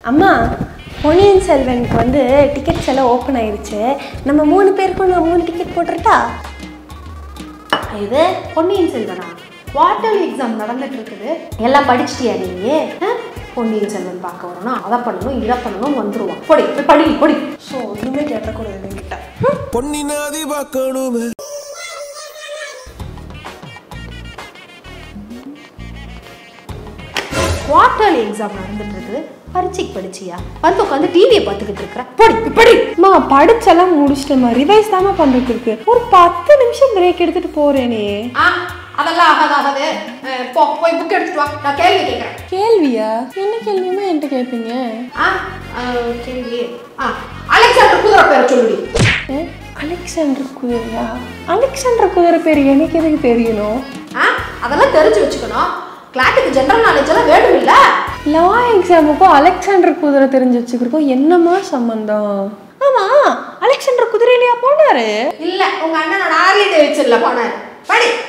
அம்மா பொன்னியின் செல்வனுக்கு வந்து டிக்கெட்ஸ் எல்லாம் ஓப்பன் ஆயிருச்சு நம்ம மூணு பேருக்கும் நான் மூணு டிக்கெட் போட்டுருட்டா இது பொன்னியின் செல்வனா குவார்டர்லி எக்ஸாம் நடந்துட்டு இருக்குது எல்லாம் படிச்சிட்டியா நீ ஆ? பொன்னியின் செல்வன் பார்க்க வரணும் அதை பண்ணணும் இதை பண்ணணும் வந்துருவான் பொடி போய் படி பொடி ஸோ ஒன்றுமே கேட்டக்கூடாது என்கிட்ட பொன்னினாதி பார்க்கணுமே குவார்டர்லி எக்ஸாம் நடந்துட்டு இருக்குது பரீட்சைக்கு படிச்சியா வந்து உட்காந்து டிவியை பார்த்துக்கிட்டு இருக்கிற பொடி போய் படி அம்மா படிச்செல்லாம் முடிச்சிட்டேம்மா ரிவைஸ் தாம்மா பண்ணுறதுக்கு இருக்கு ஒரு பத்து நிமிஷம் பிரேக் எடுத்துட்டு போறேனே ஆ அதெல்லாம் ஆகாது ஆகாது அஹ், போ போய் புக் எடுத்துட்டு வா நான் கேள்வி கேட்குறேன் கேள்வியா என்ன கேள்வியுமே என்கிட்ட கேட்பீங்க ஆ அஹ், கேள்வி ஆ அலெக்சாண்டர் குதிரை பேரை சொல்லுடி ஏ, அலெக்சாண்டர் குதிரையா அலெக்சாண்டர் குதிரை பேர் எனக்கு எதுக்கு தெரியணும் ஆ அதெல்லாம் தெரிஞ்சு வச்சுக்கணும் கிளாட்டுக்கு ஜென்ரல் நாலேஜ் எல்லாம் வேணும் இல்ல லா எக்ஸாமுக்கும் அலெக்சாண்டர் குதிரை தெரிஞ்சு வச்சுக்கிறதுக்கும் என்னம்மா சம்பந்தம் ஆமா அலெக்சாண்டர் குதிரையிலையா போனாரு இல்ல உங்க அண்ணனோட ஆர்லி டேவிட்சன்ல போனாரு படி